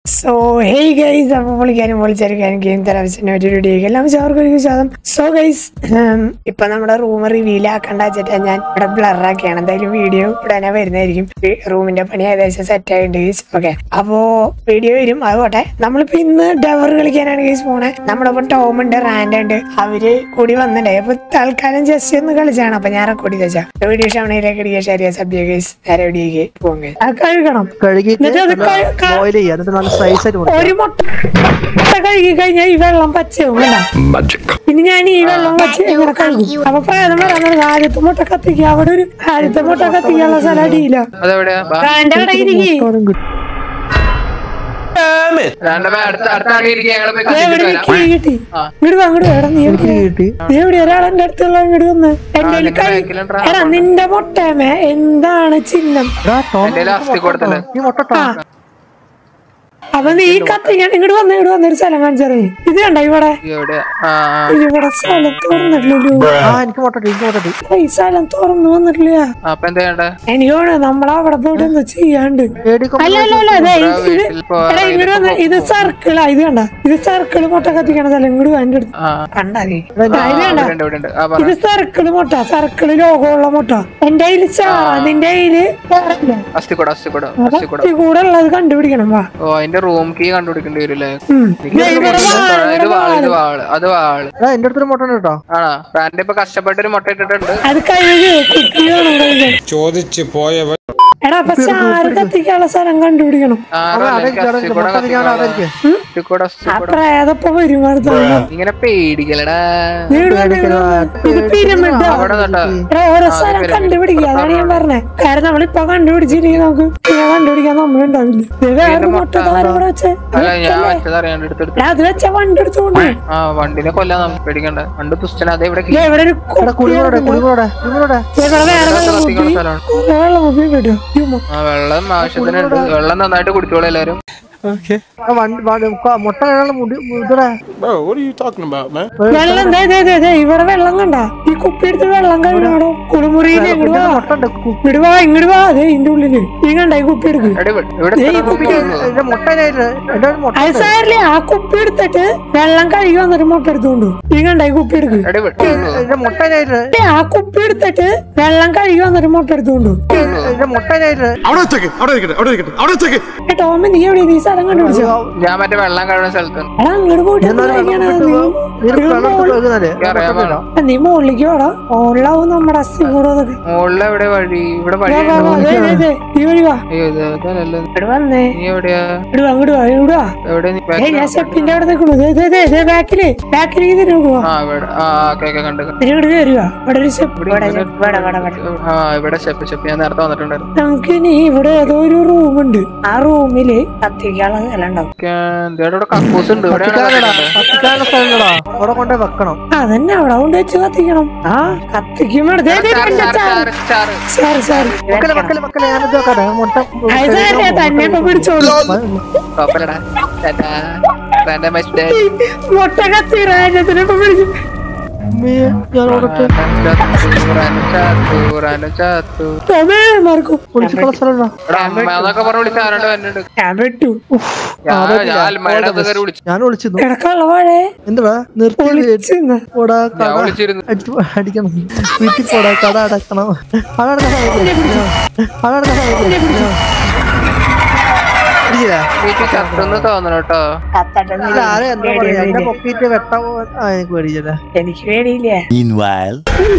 So hey guys അപ്പൊ പൊളിക്കാനും പൊളിച്ചെടുക്കാനും game തെറാപ്പിച്ചിന്റെ ഒരു വീഡിയോക്ക് എല്ലാം അവർക്ക് സ്വാഗതം സോ ഗൈസ് ഇപ്പൊ നമ്മുടെ റൂം റിവീൽ ആക്കണ്ട വെച്ചിട്ട് ഞാൻ ഇവിടെ ബ്ലറാക്കിയാണ് എന്തായാലും വീഡിയോ ഉടനെ വരുന്നതായിരിക്കും റൂമിന്റെ പണി ഏകദേശം സെറ്റ് ആയിട്ടുണ്ട് ഗൈസ് ഓക്കെ അപ്പോ വീഡിയോ വരും അത് പോട്ടെ നമ്മളിപ്പോ ഇന്ന് ഡവർ കളിക്കാനാണ് ഗൈസ് പോണേ നമ്മുടെ ഇപ്പൊ ടോം ഉണ്ട് റാൻഡ് ഉണ്ട് അവര് കൂടി വന്നിട്ടുണ്ടായി അപ്പൊ തൽക്കാലം ജസ്റ്റ് ഒന്ന് കളിച്ചാണ് അപ്പൊ ഞാൻ റെക്കോർഡ് ചെയ്ത് വെച്ചാ വീഡിയോ ഷവണയിലേക്ക് ഇടിക്കുക ശരിയാ സബ്ജ ഗൈസ് നേരെ വീഡിയോക്ക് പോകും guys. അത് കഴുകണം കഴുകിയിട്ട് എന്നിട്ട് അത് ക- ക- ബോയിൽ ചെയ്യുക എന്നിട്ട് നല്ല സൈസ് ആയിട്ട് കൊടുക്കുക ഒരു മുട്ട മുട്ട കഴുകി കഴിഞ്ഞാൽ ഈ വെള്ളം പച്ചയാവും കേട്ടാ ഇനി ഞാൻ ഈ വെള്ളം വെച്ച് ഇങ്ങനെ കഴുകും അപ്പൊ പ്രേതം വരാൻ തുടങ്ങും ആദ്യത്തെ മുട്ട കത്തിക്കുക അവിടെ ഒരു ആദ്യത്തെ മുട്ട കത്തിക്കാനുള്ള സ്ഥലം അടിയില്ല അതെവിടെയാ ബാ. റാൻഡ് അവിടെ ഇരിക്കും മിക്കവാറും കിട്ടും. രണ്ടമ്മ അടുത്ത അടുത്ത ആടെ ഇരിക്ക്, ഞങ്ങള് പോയി എവിടെ കത്തിച്ചിട്ട് വരാം. കിട്ടി കിട്ടി ആ. ഇങ്ങോട്ട് വാ ഇങ്ങോട്ട് എടാ നീ എവിടെ കിട്ടി നീ എവിടെ ഒരാൾ എന്റെ അടുത്തുള്ള ഇങ്ങോട്ട് വന്ന് എന്റെ കയ്യില് നിന്റെ കൈ- ബാക്കിലുണ്ടാ? എടാ നിന്റെ മുട്ടേമേ എന്താണ് ചിഹ്നം എടാ, ടോം, എന്റെ നിനക്ക് ലാസ്റ്റ് മുട്ട കൊടുത്തല്ലേ? ഇട്ടോ? നീ മുട്ട ഇട്ടോ? ആ അപ്പൊ നീ കത്തിക്കാൻ ഇങ്ങോട്ട് വന്ന് ഇങ്ങോട്ട് വന്നൊരു സ്ഥലം കാണിച്ചറിയ ഇത് കണ്ട ഇവിടെ എവിടെയാ? ആ, ആ. ഇവിടെ സ്ഥലം തുറന്നിട്ടില്ലല്ലോ ആ എനിക്ക് മുട്ട ഇട്ട്, എനിക്ക് മുട്ട ഇട്ട്. ഈ സ്ഥലം തുറന്നു വന്നിട്ടില്ല ആ, അപ്പൊ എന്താ ചെയ്യണ്ടേ? എനിക്ക് തോന്നുന്നു നമ്മളവിടെ പോയിട്ട് എന്താ ചെയ്യാണ്ട് പേടിക്കൊമ്പ് അല്ല അല്ല അല്ല അതെ ഇത് ഇത് വീട്ടിൽ പോവാൻ എടാ ഇങ്ങോട്ട് വന്ന് ഇത് സർക്കിളാ ഇത് കണ്ട ഇത് സർക്കിള് മുട്ട കത്തിക്കണ സ്ഥലം ഇങ്ങോട്ട് എന്റെ അടുത്ത് ആ, കണ്ടാ നീ ആ, ഇത് കണ്ട ഇവിടെയുണ്ട്, ഇവിടെയുണ്ട്. ആ, പറ. ഇത് സർക്കിള് മുട്ട സർക്കിള് ലോകമുള്ള മുട്ട എന്റെ കയ്യില് ചാറാ നിന്റെ കയ്യില് വേറെയില്ല. അസ്ഥിക്കൂട, അസ്ഥിക്കൂട, അപ്പൊ അസ്ഥിക്കൂട. ഈ കൂടെ ഉള്ളത് കണ്ടുപിടിക്കണം വാ ഓ അതിന്റെ റൂം കീ കണ്ടുപിടിക്കേണ്ടി വരില്ലേ ഉം. ദേ ഇവിടെ വാ, ഇത് ഇവിടെ വാള് ഇത് വാ. വാള് അത് വാള് എടാ എന്റെ അടുത്തൊരു മുട്ട ഉണ്ട് കേട്ടോ ആണോ റാൻഡ് ഇപ്പൊ കഷ്ടപ്പെട്ട് ഒരു മുട്ട ഇട്ടിട്ടുണ്ട് അത് കഴുകി കുട്ടി വേണം കഴുകാൻ ചോദിച്ചു പോയവൻ എടാ അപ്പൊ ചാറ് കത്തിക്കാനുള്ള സ്ഥലം കണ്ടുപിടിക്കണം ആരോ അവിടെ അല്ലെങ്കിൽ അവിടെ അസ്ഥിക്കൂട മുട്ട തിരിയാണ്ട് അവിടെ ഇരിക്ക്. അസ്ഥിക്കൂട ആ അസ്ഥിക്കൂട പ്രേതപ്പ വരും അടുത്ത ഇങ്ങനെ പേടിക്കലടാ നീ ഇവിടെ വന്ന് ഇവിടെ വന്ന്. ഇത് പിരമിഡാ അവിടെ നട്ടാ എടാ, ഓരോ സ്ഥലം കണ്ടുപിടിക്കുക അതാണ് ഞാൻ പറഞ്ഞത് കാരണം നമ്മളിപ്പൊ കണ്ടുപിടിച്ചില്ലെങ്കിൽ നമുക്ക് പിന്നെ കണ്ടുപിടിക്കാൻ നമ്മളുണ്ടാവില്ല ഇത് വേറെ മുട്ട താരം ഇവിടെ വെച്ചേ അല്ല ഞാൻ മറ്റേത് അറിയാണ്ട് എടുത്തെടുത്ത് എടാ, അത് വെച്ച വണ്ടി എടുത്തോണ്ട് ആ വണ്ടിനെ കൊല്ലാൻ നമുക്ക് പേടിക്കണ്ട വണ്ട് തുഷ്ടന അതേ ഇവിടെ ദേ, ഇവിടെ ഒരു എടാ കുളികളോടെ കുളികളോടെ കുളികളോടെ ദേ, ഇവിടെ വേറെ വെള്ളം കത്തിക്കുന്ന കുപ്പി സ്ഥലമാണ് വെള്ളം കുപ്പി കിട്ടും യ്യോ, ആ വെള്ളം ആവശ്യത്തിനുണ്ട് വെള്ളം നന്നായിട്ട് കുടിച്ചോളൂ എല്ലാരും വണ്ടി വണ്ടി- ക- മുട്ട കഴിയാനുള്ള മുടി ഇതടെ Bro, what are you talking about, man? വെള്ളം ദേ, ദേ, ദേ, ദേ, ഇവിടെ വെള്ളം കണ്ട ഈ കുപ്പി എടുത്ത് വെള്ളം കഴുകണോ കുളിമുറിയിൽ ഇങ്ങോട്ട് വാ മുട്ട ഉണ്ട് കു- ഇങ്ങോട്ട് വാ ഇങ്ങോട്ട് വാ അതെ ഇതിന്റെ ഉള്ളില് ഈ കണ്ട ഈ കുപ്പി എടുക്ക് എടി, ഇവിടെ- ഇവിടെ ദേ, ഈ എത്ര കുപ്പി റൂം ഉണ്ട്? എന്റെ മുട്ട അതിനായിട്ട് എന്റെ ഒരു മുട്ട അത് സാറില്ലേ ആ കുപ്പി എടുത്തിട്ട് വെള്ളം കഴുകി വന്നിട്ട് മുട്ട എടുത്തോണ്ട് ഈ കണ്ട ഈ കുപ്പി എടുക്ക് എടി, ഇവിടെ ഉള്ളൂ. എന്റെ മുട്ട അതിനായിട്ട് ഏ, ആ കുപ്പി എടുത്തിട്ട് വെള്ളം കഴുകി വന്നിട്ട് മുട്ട എടുത്തോണ്ട് എന്റെ മുട്ട അതിനായിട്ട് അവിടെ വെച്ചേക്ക് അവിടെ ഇരിക്കട്ടെ അവിടെ ഇരിക്കട്ടെ അവിടെ വെച്ചേക്ക് ഏ, ടോമി നീ എവിടെ നീ സ്ഥലം കണ്ടുപിടിച്ചോ ഞാൻ മറ്റേ വെള്ളം കഴിയുന്ന സ്ഥലത്ത് എടാ അങ്ങോട്ട് പോയിട്ട് എന്ത് കഴിക്കാനാ? നീ- നിനക്ക് വെള്ളം എടുത്ത് കഴുകുന്നതല്ലേ? അറിയാൻ മുട്ട ആ, നീ മുകളിലേക്ക് വേടാ ഓളാവും നമ്മുടെ അസ്ഥി കൂടെ അതൊക്കെ മുകളിലെ എവിടെ വഴി ഇവിടെ വഴി വാ, വാ, വാ, ദേ, ദേ, ദേ, ഈ വഴി വാ അയ്യോ ഇത് അതല്ലല്ലോ ഇവിടെ വന്നേ നീ എവിടെയാ ഇങ്ങോട്ട് വാ ഇങ്ങോട്ട് വാ ഇങ്ങോട്ട് വാ എവിടെ നീ ഏ ഞാൻ സ്റ്റെപ്പിന്റെ അവിടെ നിൽക്കണു ദേ, ദേ, ദേ, ദേ, ബാക്കില് ബാക്കിലേക്ക് തിരിഞ്ഞു പോവാ ആ ഇവിടെ ആ ഓക്കെ ഓക്കെ കണ്ടു കണ്ടു. ഇങ്ങോട്ട് കയറുക ഇവിടെ ഒരു സ്റ്റെപ്പ് ഇവിടെ ഇവിടെ ഇങ്ങനെ- ഇവിടെ ഇവിടെ ഇവിടെ ആ ഇവിടെ സ്റ്റെപ്പ് സ്റ്റെപ്പ് ഞാൻ നേരത്തെ വന്നിട്ടുണ്ടായിരുന്നു നമുക്ക് ഇനി ഇവിടെ ഏതോ ഒരു റൂമുണ്ട് ആ റൂമില് കത്തിക്കാനുള്ള സ്ഥലം ഉണ്ടാവും ഓക്കേ, ദേ ഇവിടെ കക്കൂസ് ഉണ്ട് ഇവിടെ കത്തിക്കാനടാ, കത്തിക്കാനുള്ള സ്ഥലങ്ങളാ അവിടെ കൊണ്ടേ വെക്കണം അതന്നെ അവിടെ കൊണ്ട് വെച്ച് കത്തിക്കണം ആ കത്തിക്കും വേണം. ദേ, ദേ, ദേ, ദേ, ചാറ്. സാറ് സാറ് മക്കളെ മക്കളെ മക്കളെ ഞാനിത് നോക്കട്ടെ മുട്ട അത് സാരമില്ല, തന്നെ ഇപ്പൊ പിടിച്ചോളൂ മുട്ട കത്തി റാനത്തിന് ഇപ്പൊ പിടിച്ചു അമ്മേ, ഞാൻ ഓടട്ടെ ടോമേ മാർക്കോ ഒളിച്ചിട്ടുള്ള സ്ഥലമുണ്ടോ അമ്മന്നൊക്കെ പറഞ്ഞ് വിളിച്ച ആരോട് വന്നിട്ടുണ്ട് ഞാൻ വിട്ടു ഞാൻ ഞാൻ അൽമയുടെ അത് കയറി വിളിച്ചു ഞാൻ ഒളിച്ചിരുന്നു കിടക്കാനുള്ള വാഴേ എന്തുവാ നിർത്തി വിളിച്ചിന്ന് പോടാ ഞാൻ കട വിളിച്ചിരുന്നു അടിച്ച് അടിക്കണം വീട്ടിൽ പോടാ കട അടക്കണം കട അടക്കാൻ സമയത്തില്ല. കട അടക്കാൻ സമയത്തില്ല. ഇടിച്ചില്ലേ? വീട്ടിൽ ചത്തെന്ന് തോന്നണം കേട്ടോ കത്തട്ടെ ഇത് ആരെ എന്താ പറയാ എന്നെ പൊക്കിയിട്ട് വെട്ടാൻ പോ- ആ എനിക്ക് പേടിച്ചില്ല എനിക്ക് പേടിയില്ല Meanwhile.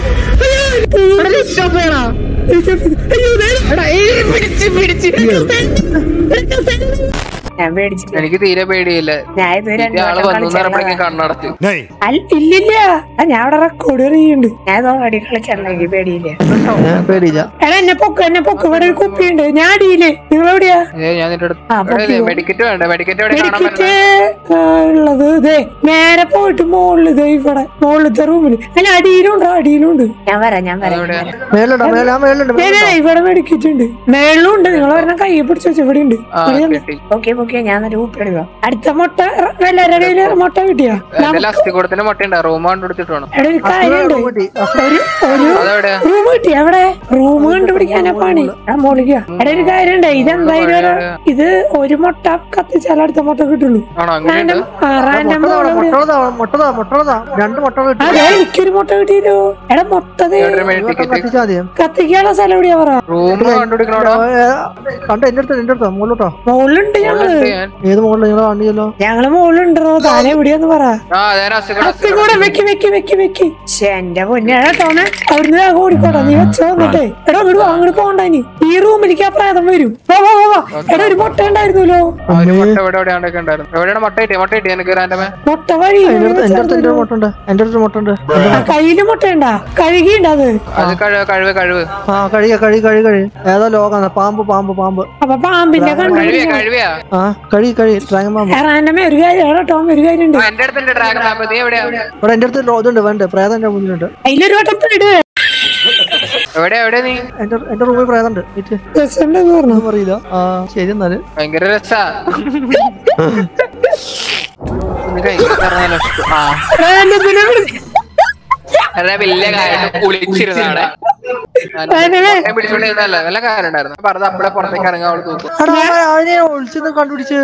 ഞാൻ പേടിച്ചില്ല എനിക്ക് തീരെ പേടിയില്ല ഞാൻ ഇത് ഈ രണ്ടു ആള് വട്ടം വന്നു പറഞ്ഞപ്പോഴേക്കും കളിച്ചതാ. കണ്ണടച്ചു അല്ല, ഇല്ലില്ല ആ, ഞാൻ അവിടെ റെക്കോർഡ് ചെയ്യുന്നുണ്ട് ഞാൻ ഓൾറെഡി കളിച്ചല്ല എനിക്ക് പേടിയില്ല ഞാൻ പേടിയില്ല എടാ എന്നെ പൊക്ക് എന്നെ പൊക്ക് ഇവിടെ ഒരു കുപ്പിയുണ്ട് ഞാൻ അടിയില്ലേ നിങ്ങൾ എവിടെയാ ഏ ഞാൻ നിന്റെ ആ, അടുത്ത് പൊക്കി പോ. മെഡിക്കറ്റ് വേണ്ട മെഡിക്കറ്റ് എവിടെ കാണാൻ മെഡിക്കറ്റ് പറ്റുന്നത് ആ, ഉള്ളത് ഇതേ നേരെ പോയിട്ട് മുകളിൽ ഇതേ ഇവിടെ മുകളിലത്തെ റൂമിൽ അല്ല അടിയിലുണ്ടോ അടിയിലുണ്ട് ഞാൻ വരാം ഞാൻ വരാം ഞാൻ വരാം. മേലുണ്ടോ മേലെ ആ മേലുണ്ട് ദേ, ദേ, ദേ, ഇവിടെ മെഡിക്കറ്റ് ഉണ്ട് മേളിലും ഉണ്ട് നിങ്ങൾ പറഞ്ഞ കൈ പിടിച്ചു വെച്ച് ഇവിടെ ഉണ്ട് ആ ഇവിടെ ഉണ്ട്. കിട്ടി ഓക്കെ ഓക്കെ ഞാൻ ഒരു ഉപ്പ് എടുക്കാം അടുത്ത മുട്ട എല്ലാവരുടെ കയ്യില് മുട്ട കിട്ടിയോ എന്റെ ലസ്തി കൂടത്തിന് മുട്ടയുണ്ട് റൂം കണ്ടുപിടിച്ചിട്ട് വേണം എടാ ഒരു കാര്യമുണ്ട് കൂട്ടി. ഒരു ഒരു അതെവിടെയാ റൂം കിട്ടി എവിടെ റൂം കണ്ടുപിടിക്കാനാ പണി എടാ മോളിക്ക എടാ ഒരു കാര്യമുണ്ട് ഇതെന്തായാലും ഒരു- ഇത് ഒരു മുട്ട കത്തിച്ചാൽ അടുത്ത മുട്ട കിട്ടുള്ളൂ ആണോ അങ്ങനെ റാൻഡം ആ റാൻഡം മുട്ടതാ, മുട്ടതാ, മുട്ടതാ, മുട്ടതാ. രണ്ട് മുട്ടകൾ കിട്ടി അതെ എനിക്കൊരു മുട്ട കിട്ടിയല്ലോ എടാ മുട്ടത് ടിക്കറ്റ് കത്തിച്ചാ മതിയോ കത്തിക്കാനുള്ള സ്ഥലം എവിടെയാ പറ റൂം കണ്ടുപിടിക്കണോടാ കണ്ടോ എന്റെ അടുത്ത് എന്റെ അടുത്തോ മുകളിലോട്ടോ മുകളിലുണ്ട് ഞങ്ങള് ഞാൻ ഏത് മുകളിൽ നിങ്ങൾ കാണിയല്ലോ ഞങ്ങള് മുകളിലുണ്ടോ താനെ എവിടെയാന്ന് പറ ആ അതെ അസുഖം കത്തി കൂടെ വെക്കി വെക്കി വെക്കി വെക്കി ശ്ശെ, എന്റെ പൊന്നാടാ തോന്നെ അവിടുന്ന് വേഗം ഓടിക്കോട്ടെ നീ വെച്ചോ എന്നിട്ടേ എടാ അങ്ങോട്ട് വാ, അങ്ങോട്ട് പോകണ്ട ഇനി ഈ റൂമിലേക്ക് ആ പ്രേതം വരും വാ വാ വാ, വാ എടാ ഒരു മുട്ട ഉണ്ടായിരുന്നല്ലോ ആ ഒരു മുട്ട എവിടെ എവിടെയാണ്ടൊക്കെ ഉണ്ടായിരുന്നു എവിടെയാണ് മുട്ട കിട്ടിയ മുട്ട കിട്ടിയ എനിക്ക് റാൻഡമേ മുട്ട വഴി എന്റെ അടുത്ത് എന്റെ അടുത്ത് എന്റെ മുട്ട ഉണ്ട് എന്റെ അടുത്ത് മുട്ട ഉണ്ട് ആ കയ്യില് മുട്ടയുണ്ടാ കഴുകിയുണ്ട് അത് അത് കഴിവ് കഴിവ് കഴിവ് ആ കഴിയ കഴി കഴി കഴി ഏതോ ലോകാണ് പാമ്പ് പാമ്പ് പാമ്പ് അപ്പൊ പാമ്പിന്റെ കണ്ടു കഴിവിയാ കഴിവിയാ ആ കഴി കഴി ഡ്രാഗൺ പാമ്പ് റാൻഡമേ ഒരു കാര്യം എടാ ടോം ഒരു കാര്യമുണ്ട് ആ, എന്റെ അടുത്തുണ്ട് ഡ്രാഗൺ പാമ്പ് നീ എവിടെയാ ഇവിടെ എന്റെ അടുത്ത് ലോ- ഇതുണ്ട് വേണ്ട പ്രേതം എന്റെ മുന്നിലുണ്ട് അതിലൊരു വട്ടം ഇട് എവിടെയാ എവിടെ നീ എന്റെ എന്റെ റൂമിൽ പ്രേതമുണ്ട് ഇറ്റ് രസമുണ്ടെന്ന് പറഞ്ഞു ഒന്നും അറിയില്ല ആ ശരി എന്നാല് ഭയങ്കര രസാ ഇത് കഴിക്കാൻ പറഞ്ഞാലോ? ആ റാൻഡത്തിനെ വിളിച്ച് അതെ വലിയ കാര്യം കുളിച്ചിരുന്നാണ് പിടിച്ചോണ്ടിരുന്നല്ല നല്ല കാര്യം ഉണ്ടായിരുന്നു പറഞ്ഞത് അപ്പഴേ പുറത്തേക്ക് ഇറങ്ങാൻ അവള് തൂക്കും എടാ, അതിനെ ഒളിച്ചെന്ന് കണ്ടുപിടിച്ച്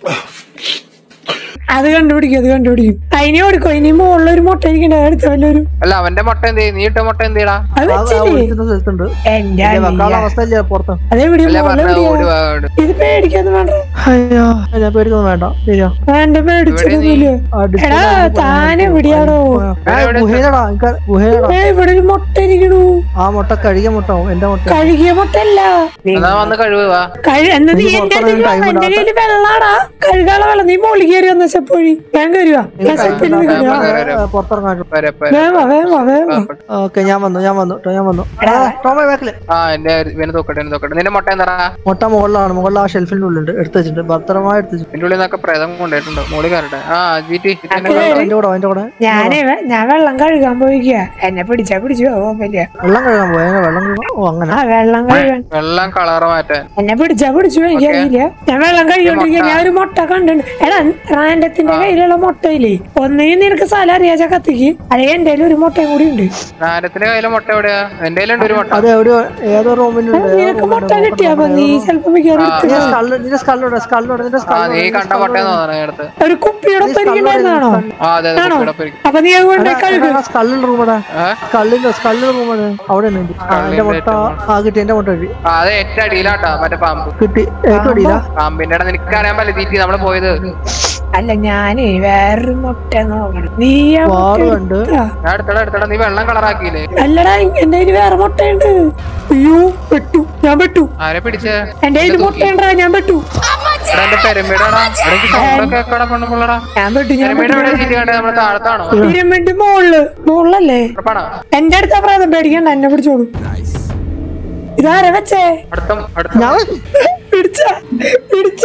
അത് കണ്ടുപിടിക്കും അത് കണ്ടുപിടിക്കും അതിനെ കൊടുക്കും ഇനി മുകളിലൊരു മുട്ട ഇരിക്കണ്ട അടുത്ത വല്ലൊരു അല്ല അവന്റെ മുട്ട എന്ത് ചെയ്യും? നീ ഇട്ട മുട്ട എന്ത് ചെയ്യടാ അത് ആ- ആ വെച്ചില്ലേ ഒളിക്കുന്ന സ്ഥലത്തുണ്ട് എന്റെ ഇത് വെക്കാനുള്ള അനിയ. അവസ്ഥ ഇല്ല പുറത്ത് അതെവിടെയാ അല്ല മുകളിൽ പറഞ്ഞ ഓടി എവിടെയാ വാ അങ്ങോട്ട്. ഇത് പേടിക്കൊന്നും വേണ്ട അയ്യോ ഞാൻ പേടിക്കൊന്നും വേണ്ട ശരിയാ എന്റെ മേടിച്ചിട്ടൊന്നുമില്ല ആ, display എടാ കാണുമ്പോ താൻ എവിടെയാണോ ആ, ഗുഹയിലടാ എനിക്ക് ഗുഹയിലടാ ഏ ഇവിടെ ഒരു മുട്ട ഇരിക്കണു ആ മുട്ട കഴുകിയ മുട്ട എന്റെ മുട്ട കഴുകിയ മുട്ടല്ല എന്നാ വന്ന് കഴിവ് വാ കഴി എന്നാ നീ നീ എന്റെ പുറത്തിറങ്ങാൻ time എന്റെ കയ്യില് വെള്ളാടാ കഴുകാനുള്ള വെള്ളം നീ മോളി കയറി വന്ന ചെപ്പോഴി ഞാൻ കയറുക ഞാൻ സ്റ്റെപ്പിൽ നിൽക്കുക പുറത്തിറങ്ങാൻ വരെ, വരെ. വേഗം വാ, വേഗം വാ, വേഗം വാ. ഓക്കെ ഞാൻ വന്നു ഞാൻ വന്നു ട്ടോ, ഞാൻ വന്നു ടോമ ബാക്കില് ആ എന്റെ ഇവനെ തോക്കട്ടെ എന്നെ തോക്കട്ടെ നിന്റെ മുട്ട എന്താ മുട്ട മുകളിലാണ് മുകളിൽ ആ ഷെൽഫിന്റെ ഉള്ളിലുണ്ട് എടുത്ത് വെച്ചിട്ടുണ്ട് ഭദ്രമായി എടുത്ത് വെച്ചിട്ടുണ്ട് എന്റെ ഉള്ളിൽ നിന്നൊക്കെ പ്രേതം കൊണ്ടുപോയിട്ടുണ്ട് മോളി കയറട്ടെ ആ ജീറ്റി അതിന്റെ കൂടെ അതിന്റെ കൂടെ ഞാനേ വെ- ഞാൻ വെള്ളം കഴുകാൻ പോയിക്കുക എന്നെ പിടിച്ചാ പിടിച്ചു പോകാൻ പറ്റില്ല വെള്ളം കഴുകാൻ പോയ വെള്ളം കഴുകാൻ ഓ അങ്ങനെ ആ വെള്ളം കഴുകാൻ വെള്ളം കളറ് മാറ്റാൻ എന്നെ പിടിച്ചാ പിടിച്ചു എനിക്കറിയില്ല ഞാൻ വെള്ളം കഴുകിക്കൊണ്ടിരിക്കുക ഞാൻ ഒരു മുട്ട കണ്ടിട്ടുണ്ട് എടാ റാൻഡത്തിന്റെ കയ്യിലുള്ള മുട്ടയില്ലേ ഒന്നെങ്കിൽ നിനക്ക് സ്ഥലം അറിയാച്ച കത്തിക്ക് അല്ലെങ്കിൽ എന്റെ കയ്യിൽ ഒരു മുട്ടയും കൂടി ഉണ്ട് നാരത്തിന്റെ കയ്യിലെ മുട്ട എവിടെയാ എന്റെ കയ്യിലുണ്ട് ഒരു മുട്ട അത് എവിടെയോ ഏതോ റൂമിലുണ്ട് നിനക്ക് മുട്ട കിട്ടിയാ അപ്പൊ നീ ചിലപ്പോ മിക്കവാറും എടുത്ത് നിന്റെ സ്കല്ലുണ്ട് സ്കല്ലുണ്ട് നിന്റെ ആ നീ കണ്ട മുട്ടയെന്ന് തോന്നണ അടുത്ത് ഒരു കുപ്പിയുടെ പരിക്കണ്ടായിരുന്നാണോ ആ അതെ അതെ കുപ്പിയുടെ ഒപ്പം അപ്പൊ നീ അതുകൊണ്ട് കഴുകു സ്കല്ലുള്ള റൂമടാ ഏ? സ്കല്ലിന്റെ സ്കല്ലുള്ള റൂമാണ് അവിടെ ഉണ്ട് ആ എന്റെ മുട്ട ആ കിട്ടി എന്റെ മുട്ട കിട്ടി ആ അത് ഏറ്റവും അടിയിലാട്ടാ മറ്റേ പാമ്പ് കിട്ടി ഏറ്റവും അടിയില്ല പാമ്പിന്റെ ഇടം നിനക്ക് അറിയാൻ പറ്റില്ല തീറ്റി നമ്മള് പോയത് അല്ല ഞാനേ വേറൊരു മുട്ട നോക്കണം നീ ആ മുട്ട വാറ് കണ്ട് എടുത്താ? ഞാൻ എടുത്തടാ എടുത്തടാ നീ വെള്ളം കളറാക്കിയില്ലേ അല്ലടാ എന്റെ കയ്യിൽ വേറെ മുട്ടയുണ്ട് അയ്യോ പെട്ടു ഞാൻ പെട്ടു ആരെ പിടിച്ചേ എന്റെ കയ്യിൽ മുട്ടയുണ്ടാ ഞാൻ പെട്ടു എടാ എന്റെ പെരുമേടാടാ എനിക്ക് സൗണ്ട് കേക്കടാ പെണ്ണുപിള്ളടാ ഞാൻ പെട്ടു ഞാൻ പെരുമേട് എവിടെ തീറ്റി കണ്ടേ നമ്മള് താഴത്താണോ പിരമിഡ് മോളില് മോളിലല്ലേ ഉറപ്പാണോ എന്റെ അടുത്ത പ്രേതം പേടിക്കണ്ട എന്നെ പിടിച്ചോളൂ ഇതാരെ വെച്ചേ അടുത്ത അടുത്ത ഞാൻ പിടിച്ച പിടിച്ച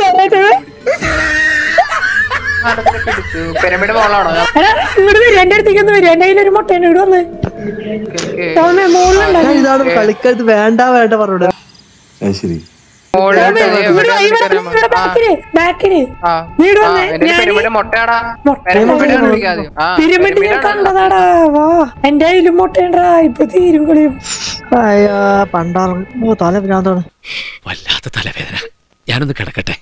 അടുത്ത പിടിച്ചു പെരുമേട് മോളാണോ ഞാൻ- എടാ ഇങ്ങോട്ട് വരും എന്റെ അടുത്തേക്ക് ഒന്ന് വരും എന്റെ കയ്യിൽ ഒരു മുട്ടയുണ്ട് ഇവിടെ വന്ന് എനിക്ക് തോന്നേ മോളിലുണ്ടോ ഞാൻ ഇതാണ് കളിക്കരുത് വേണ്ട വേണ്ട പറഞ്ഞോട് ശരി മോളിൽ ഇവിടെ വാ, ഇവിടെ ഇവിടെ ബാക്കില് ബാക്കില് ആ വീട് ആ, വന്നേ എന്റെ ഞാൻ പെരുമേട് മുട്ടയാടാ മുട്ട പെരുമേട് കണ്ടുപിടിക്കാതെ ആ പിരമിഡ് ഞാൻ പെരുമേടാണ്. കണ്ടതാടാ വാ എന്റെ കയ്യിലും മുട്ടയുണ്ടാ ഇപ്പൊ തീരും കളിയും അയ്യാ പണ്ടാറും ഓ തല ഭ്രാന്താണ് വല്ലാത്ത തലവേദന ഞാനൊന്ന് കിടക്കട്ടെ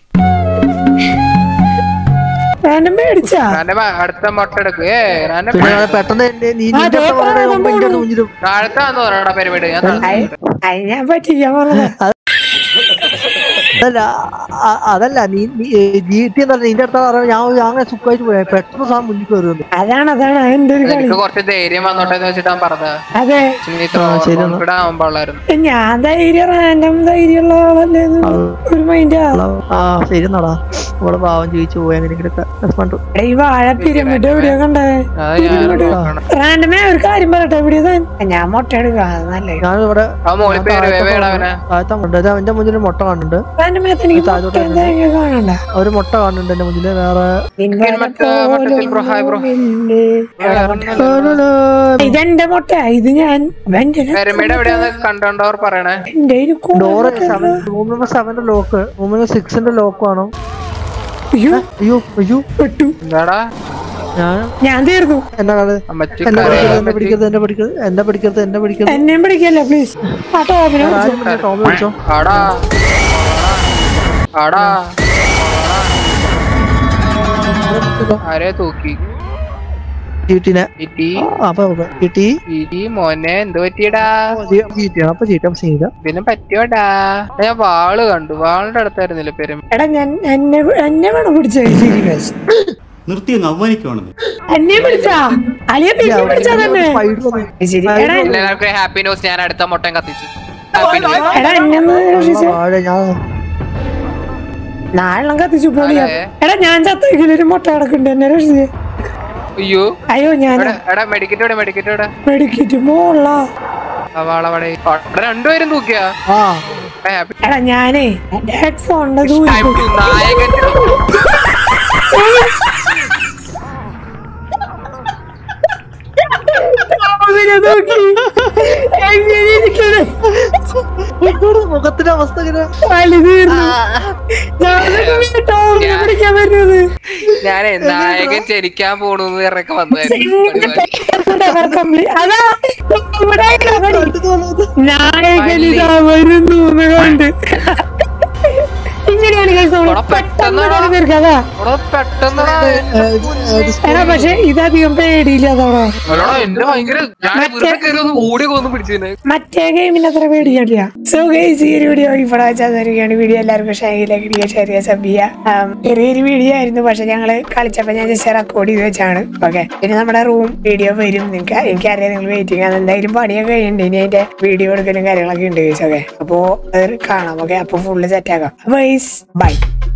വേണം മേടിച്ചാ റാന്റെ മ- അടുത്ത മുട്ട എടുക്കും ഏ റാന്റെ പിന്നെ അത് പെട്ടെന്ന് എന്നെ- നീ നിന്റെ അടുത്ത് പറഞ്ഞ മുമ്പ് എന്റെ അടുത്ത് മുന്നിലും താഴത്താന്ന് തോന്നണടാ പെരുമേട് ഞാൻ താഴത്ത് അത് ഞാൻ പറ്റിക്കാൻ പറഞ്ഞത് അതല്ല അ- അതല്ല നീ ജീട്ടി എന്ന് പറഞ്ഞ നിന്റെ അടുത്ത് പറഞ്ഞ ഞാൻ ഞാൻ അങ്ങനെ സുഖമായിട്ട് പോയ പെട്ടെന്ന് സാധനം മുന്നിൽ കയറുന്നു അതാണ് അതാണ് എന്റെ ഒരു കളി എനിക്ക് കുറച്ച് ധൈര്യം വന്നോട്ടെ എന്ന് വെച്ചിട്ടാ പറഞ്ഞത് അതെ നീ ഇത്ര ശരി എന്നാ. കോൺഫിഡന്റ് ആവാൻ പാടില്ലായിരുന്നു ഞാൻ ധൈര്യം റാൻഡം ധൈര്യമുള്ള ആളല്ലേ എന്ന് ഒരു മൈൻഡാ ആ ശരി എന്നാടാ ഇവിടെ പാവം ജീവിച്ചു പോയ എന്തെങ്കിലുമൊക്കെ രസമുണ്ട് എടാ, ഈ വാഴ പിരമിഡ് എവിടെയാ കണ്ടേ അത് ഞാൻ നോക്കണം. റാൻഡമേ ഒരു കാര്യം പറയട്ടെ എവിടെയാ താൻ ഞാൻ മുട്ട എടുക്കാം അത് നല്ലേ ഞാനിവിടെ ആ മോളിൽ പേര് വേവേടാ അവനെ താഴത്തെ മുണ്ട് ഇതാ എന്റെ മുന്നിൽ മുട്ട കാണുന്നുണ്ട് റാൻഡമേ എനിക്ക് മുട്ട എന്താ കാണണ്ട ഒരു മുട്ട കാണുന്നുണ്ട് എന്റെ മുന്നിൽ വേറെ ചിക്കൻ മറ്റേ മട്ടത്തിൽ ബ്രോ ഹായ് ബ്രോ ഇതെന്റെ മുട്ട ഇത് ഞാൻ എന്റെ പെരുമേട് എവിടെയാന്ന് കണ്ടോണ്ടവർ പറയണേ എന്റെ കയ്യില് കൂടെ ഡോറ് മുട്ട സെവൻ റൂം നമ്പർ സെവന്റെ ലോക്ക് റൂം നമ്പർ സിക്സിന്റെ ലോക്ക് വേണം അയ്യോ അയ്യോ അയ്യോ പെട്ടു എന്താടാ ഞാൻ ഞാൻ തീർന്നു എന്നെ കാണുന്നത് അമ്മച്ചി എന്നെ കരയാൻ പിടിക്കരുത് എന്നെ പിടിക്കരുത് എന്നെ പിടിക്കരുത് എന്നെ പിടിക്കരുത് എന്നെ പിടിക്കരുത് എന്നെയും പിടിക്കല്ല പ്ലീസ് ആ ടോമിനെ വിളിച്ചോ. ആരും പിന്നെ ടോമി വിളിച്ചോ ആടാ ആടാ ആരെ തൂക്കി ചീട്ടിനെ ഇറ്റി ആ, അപ്പൊ അപ്പൊ ചീട്ടി ഇറ്റി മോനെ എന്ത് പറ്റിയടാ ചീറ്റിയാണ് അപ്പൊ ചീറ്റാൻ സീനില്ല ഇതിന് പറ്റിയോടാ ഞാൻ വാള് കണ്ടു വാളിന്റെ അടുത്തായിരുന്നില്ല പെരും എടാ ഞാൻ എന്നെ എന്നെ വേണം പിടിച്ചത് ശരി guys. നിർത്തി അങ്ങ് അവമാനിക്കുവാണെന്ന് എന്നെ പിടിച്ചാ അലിയ പിന്നെ പിടിച്ചാ തന്നെ ഫൈഡ് വന്നു ശരി എടാ എല്ലാവർക്കും ഹാപ്പി ന്യൂസ് ഞാൻ അടുത്ത മുട്ടയും കത്തിച്ചു ഹാപ്പി ന്യൂസ് എടാ എന്നെ ഒന്ന് രക്ഷിച്ചേ. വാഴ ഞാൻ നാളെ കത്തിച്ചു പോളിയാ അതെ. എടാ ഞാൻ ചത്തേക്കില്ല ഒരു മുട്ട കിടക്കുന്നുണ്ട് എന്നെ രക്ഷിച്ചേ അയ്യോ അയ്യോ ഞാൻ എടാ എടാ മെഡിക്കറ്റ് എവിടെ മെഡിക്കറ്റ് എവിടെ മെഡിക്കറ്റ് മോള ആ വാളവിടെ അവിടെ രണ്ടുപേരും തൂക്കിയാ ആ ഹാപ്പി എടാ ഞാനേ എന്റെ ഹെഡ്ഫോണിന്റെ ടൈം ടു നായകൻ മുഖത്തിന്റെ അവസ്ഥ ഇങ്ങനെ പിടിക്കാൻ വരുന്നത് ഞാനേ നായകൻ ചരിക്കാൻ പോണെന്ന് ഇറക്കെ വന്നായിരുന്നു പരിപാടി. അതാ ഇവിടെ നായകനിതാ വരുന്നു എന്ന് കണ്ട് ഇങ്ങനെയാണ് guys നമ്മള് അവിടെ പെട്ടെന്ന് പെട്ടെന്ന് ഒരു തീർക്കുക. അതാ അവിടെ പെട്ടെന്ന് എടാ പക്ഷെ ഇതധികം പേടിയില്ല അതോടെ എടാ, എന്റെ ഭയങ്കര ഞാൻ വെറുതെ കയറി ഒന്ന് ഓടി കൊന്നു പിടിച്ചതിന് മറ്റേ ഗെയിമിന് അത്ര പേടിയില്ല സോ ഗൈസ് ഈ ഒരു വീഡിയോ ഇവിടെ വെച്ചാൽ വീഡിയോ എല്ലാവർക്കും ഷെയറിലേക്ക് ഇടുക ഷെയർ ചെയ്യുക സബ് ചെയ്യുക ആം, ചെറിയൊരു വീഡിയോ ആയിരുന്നു പക്ഷെ ഞങ്ങള് കളിച്ചപ്പോ ഞാൻ ജസ്റ്റ് റെക്കോർഡ് ചെയ്ത് വെച്ചാണ് ഓക്കെ പിന്നെ നമ്മുടെ റൂം വീഡിയോ വരും നിങ്ങൾക്ക് എനിക്കറിയാം നിങ്ങൾ വെയിറ്റിംഗ് ആണ് എന്തായാലും പണിയൊക്കെ കഴിയുന്നുണ്ട് ഇനി അതിന്റെ വീഡിയോ എടുക്കലും കാര്യങ്ങളൊക്കെ ഉണ്ട് ഗൈസ് ഓക്കെ അപ്പോ അത് കാണാം ഓക്കെ അപ്പൊ ഫുള്ള് സെറ്റ് ആക്കാം അപ്പൊ ഗൈസ് ബൈ